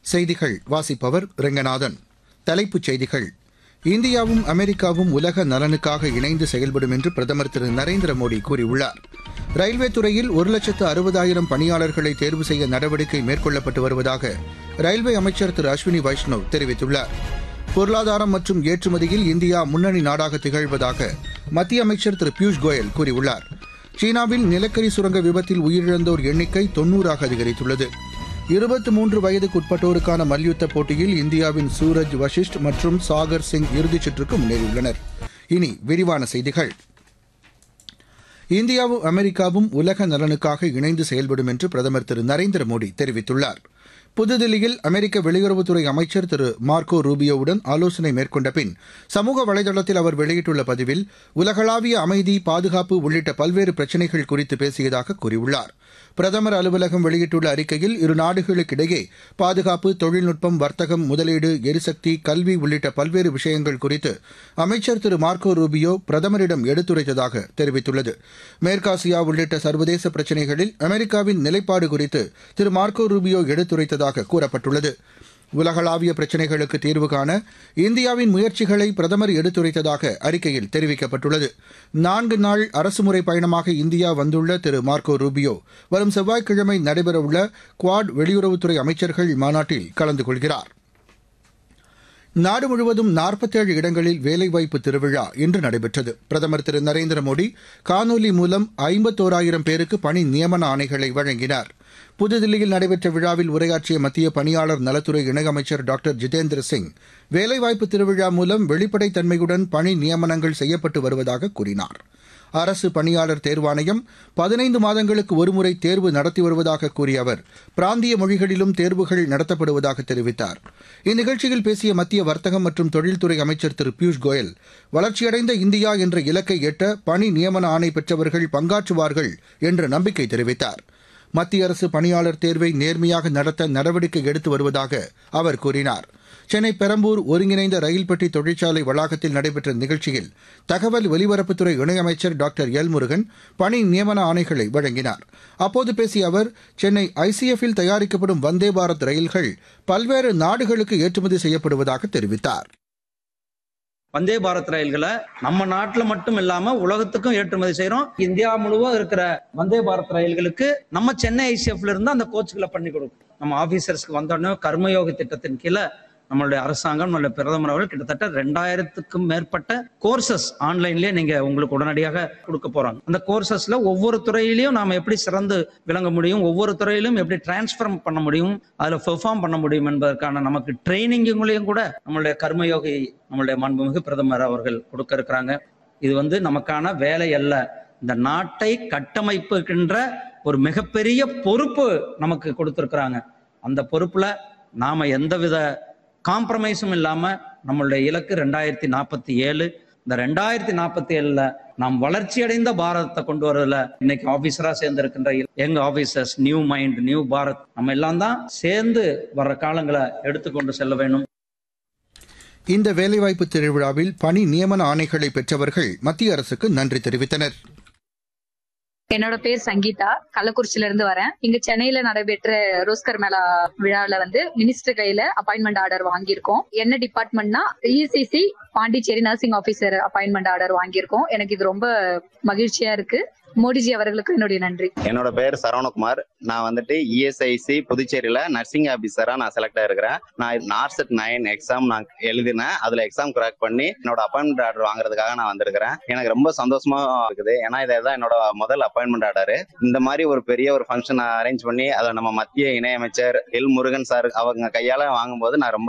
செய்திகள் வாசிப்பவர் ரெங்கநாதன் தலைப்புச் செய்திகள் இந்தியாவும் அமெரிக்காவும் உலக நலனுக்காக இணைந்து செயல்படும் என்று பிரதமர் திரு நரேந்திர மோடி கூறியுள்ளார் ரயில்வே துறையில் ஒரு லட்சத்து அறுபதாயிரம் பணியாளர்களை தேர்வு செய்ய நடவடிக்கை மேற்கொள்ளப்பட்டு வருவதாக ரயில்வே அமைச்சர் திரு அஸ்வினி வைஷ்ணவ் தெரிவித்துள்ளார் பொருளாதாரம் மற்றும் ஏற்றுமதியில் இந்தியா முன்னணி நாடாக திகழ்வதாக மத்திய அமைச்சர் திரு பியூஷ் கோயல் கூறியுள்ளார் சீனாவில் நிலக்கரி சுரங்க விபத்தில் உயிரிழந்தோர் எண்ணிக்கை தொன்னூறாக அதிகரித்துள்ளது இருபத்தி மூன்று வயதுக்குட்பட்டோருக்கான மல்யுத்த போட்டியில் இந்தியாவின் சூரஜ் வஷிஷ்ட் மற்றும் சாகர் சிங் இறுதிச் சுற்றுக்கு முன்னேறியுள்ளனர் இனி விரிவான செய்திகள் இந்தியாவும் அமெரிக்காவும் உலக நலனுக்காக இணைந்து செயல்படும் என்று பிரதமர் திரு நரேந்திர மோடி தெரிவித்துள்ளார் புதுதில்லியில் அமெரிக்க வெளியுறவுத்துறை அமைச்சர் திரு மார்க்கோ ரூபியோவுடன் ஆலோசனை மேற்கொண்ட பின் சமூக வலைதளத்தில் அவர் வெளியிட்டுள்ள பதிவில் உலகளாவிய அமைதி பாதுகாப்பு உள்ளிட்ட பல்வேறு பிரச்சினைகள் குறித்து பேசியதாக கூறியுள்ளார் பிரதமர் அலுவலகம் வெளியிட்டுள்ள அறிக்கையில் இரு நாடுகளுக்கிடையே பாதுகாப்பு தொழில்நுட்பம் வர்த்தகம் முதலீடு எரிசக்தி கல்வி உள்ளிட்ட பல்வேறு விஷயங்கள் குறித்து அமைச்சர் திரு மார்க்கோ ரூபியோ பிரதமரிடம் எடுத்துரைத்ததாக தெரிவித்துள்ளது மேற்காசியா உள்ளிட்ட சர்வதேச பிரச்சினைகளில் அமெரிக்காவின் நிலைப்பாடு குறித்து திரு மார்க்கோ ரூபியோ எடுத்துரைத்ததாக கூறப்பட்டுள்ளது உலகளாவிய பிரச்சினைகளுக்கு தீர்வு காண இந்தியாவின் முயற்சிகளை பிரதமர் எடுத்துரைத்ததாக அறிக்கையில் தெரிவிக்கப்பட்டுள்ளது நான்கு நாள் அரசுமுறை பயணமாக இந்தியா வந்துள்ள திரு மார்க்கோ ரூபியோ வரும் செவ்வாய்க்கிழமை நடைபெறவுள்ள குவாட் வெளியுறவுத்துறை அமைச்சர்கள் மாநாட்டில் கலந்து கொள்கிறார் நாடு முழுவதும் நாற்பத்தேழு இடங்களில் வேலைவாய்ப்பு திருவிழா இன்று நடைபெற்றது பிரதமர் திரு நரேந்திர மோடி காணொலி மூலம் ஐம்பத்தோராயிரம் பேருக்கு பணி நியமன ஆணைகளை வழங்கினார் புதுதில்லியில் நடைபெற்ற விழாவில் உரையாற்றிய மத்திய பணியாளர் நலத்துறை இணையமைச்சர் டாக்டர் ஜிதேந்திர சிங் வேலைவாய்ப்பு திருவிழா மூலம் வெளிப்படைத்தன்மையுடன் பணி நியமனங்கள் செய்யப்பட்டு வருவதாக கூறினார் அரசு பணியாளர் தேர்வாணையம் பதினைந்து மாதங்களுக்கு ஒருமுறை தேர்வு நடத்தி வருவதாக கூறிய அவர் பிராந்திய மொழிகளிலும் தேர்வுகள் நடத்தப்படுவதாக தெரிவித்தார் இந்நிகழ்ச்சியில் பேசிய மத்திய வர்த்தகம் மற்றும் தொழில்துறை அமைச்சர் திரு பியூஷ் கோயல் வளர்ச்சியடைந்த இந்தியா என்ற இலக்கை எட்ட பணி நியமன ஆணை பெற்றவர்கள் பங்காற்றுவார்கள் என்ற நம்பிக்கை தெரிவித்தார் மத்திய அரசு பணியாளர் தேர்வை நேர்மையாக நடத்த நடவடிக்கை எடுத்து வருவதாக அவர் கூறினார் சென்னை பெரம்பூர் ஒருங்கிணைந்த ரயில் பெட்டி தொழிற்சாலை வளாகத்தில் நடைபெற்ற நிகழ்ச்சியில் தகவல் ஒலிபரப்புத்துறை இணையமைச்சர் டாக்டர் எல் முருகன் பணி நியமன ஆணைகளை வழங்கினார் அப்போது பேசிய அவர் சென்னை ஐசிஎஃப்பில் தயாரிக்கப்படும் வந்தே பாரத் ரயில்கள் பல்வேறு நாடுகளுக்கு ஏற்றுமதி செய்யப்படுவதாக தெரிவித்தார் வந்தே பாரத் ரயில்களை நம்ம நாட்டுல மட்டும் இல்லாம உலகத்துக்கும் ஏற்றுமதி செய்யறோம் இந்தியா முழுவதும் இருக்கிற வந்தே பாரத் ரயில்களுக்கு நம்ம சென்னை ஐசிஎஃப்ல இருந்து அந்த கோச்சுகளை பண்ணி கொடுக்கும் நம்ம ஆபீசர்ஸ்க்கு வந்தோடனே கர்மயோக திட்டத்தின் கீழே நம்மளுடைய அரசாங்கம் நம்மளுடைய பிரதமர் அவர்கள் கிட்டத்தட்ட ரெண்டாயிரத்துக்கும் மேற்பட்ட கோர்சஸ் ஆன்லைன்லயே நீங்க உங்களுக்கு உடனடியாக கொடுக்க போறாங்க அந்த கோர்சஸ்ல ஒவ்வொரு துறையிலையும் நாம எப்படி சிறந்து விளங்க முடியும் ஒவ்வொரு துறையிலும் எப்படி டிரான்ஸ்ஃபர் பண்ண முடியும் அதுல பெர்ஃபார்ம் பண்ண முடியும் என்பதற்கான நமக்கு ட்ரைனிங்குங்களையும் கூட நம்மளுடைய கர்மயோகி நம்மளுடைய மாண்புமிகு பிரதமர் அவர்கள் கொடுக்க இருக்கிறாங்க இது வந்து நமக்கான வேலை அல்ல இந்த நாட்டை கட்டமைப்புகின்ற ஒரு மிகப்பெரிய பொறுப்பு நமக்கு கொடுத்திருக்கிறாங்க அந்த பொறுப்புல நாம எந்தவித காம்ப்ரமைஸும் இல்லாம நம்மளுடைய இலக்கு ரெண்டாயிரத்தி நாற்பத்தி ஏழு இந்த ரெண்டாயிரத்தி நாற்பத்தி ஏழுல நாம் வளர்ச்சி அடைந்த பாரதத்தை கொண்டு வரதுல இன்னைக்கு ஆபீசரா சேர்ந்து இருக்கின்ற எங்க officers new mind new Bharat நம்ம எல்லாம் தான் சேர்ந்து வர்ற காலங்களை எடுத்துக்கொண்டு செல்ல வேண்டும் இந்த வேலைவாய்ப்பு திருவிழாவில் பணி நியமன ஆணைகளை பெற்றவர்கள் மத்திய அரசுக்கு நன்றி தெரிவித்தனர் என்னோட பேர் சங்கீதா கள்ளக்குறிச்சியில இருந்து வரேன் இங்க சென்னையில நடைபெற்ற ரோஸ்கர் மேளா விழாவில வந்து மினிஸ்டர் கையில அப்பாயின்மெண்ட் ஆர்டர் வாங்கியிருக்கோம் என்ன டிபார்ட்மெண்ட்னா ECC Pondicherry nursing officer appointment order வாங்கியிருக்கோம் எனக்கு இது ரொம்ப மகிழ்ச்சியா இருக்கு மோடிஜி அவர்களுக்கு என்னுடைய நன்றி என்னோட பேர் சரவணகுமார் நான் வந்துட்டு இஎஸ்ஐசி புதுச்சேரியில நர்சிங் ஆபீசரா நான் செலக்ட் ஆயிருக்கிறேன் நான் நார்செட் நைன் எக்ஸாம் நான் எழுதினேன் அதுல எக்ஸாம் கிராக் பண்ணி என்னோட அப்பாயின்மெண்ட் ஆர்டர் வாங்குறதுக்காக நான் வந்திருக்கிறேன் எனக்கு ரொம்ப சந்தோஷமா இருக்குது ஏன்னா இதான் என்னோட முதல் அப்பாயின்மெண்ட் ஆர்டர் இந்த மாதிரி ஒரு பெரிய ஒரு ஃபங்க்ஷன் அரேஞ்ச் பண்ணி அதை நம்ம மத்திய இணையமைச்சர் எல் முருகன் சார் அவங்க கையால வாங்கும்போது நான் ரொம்ப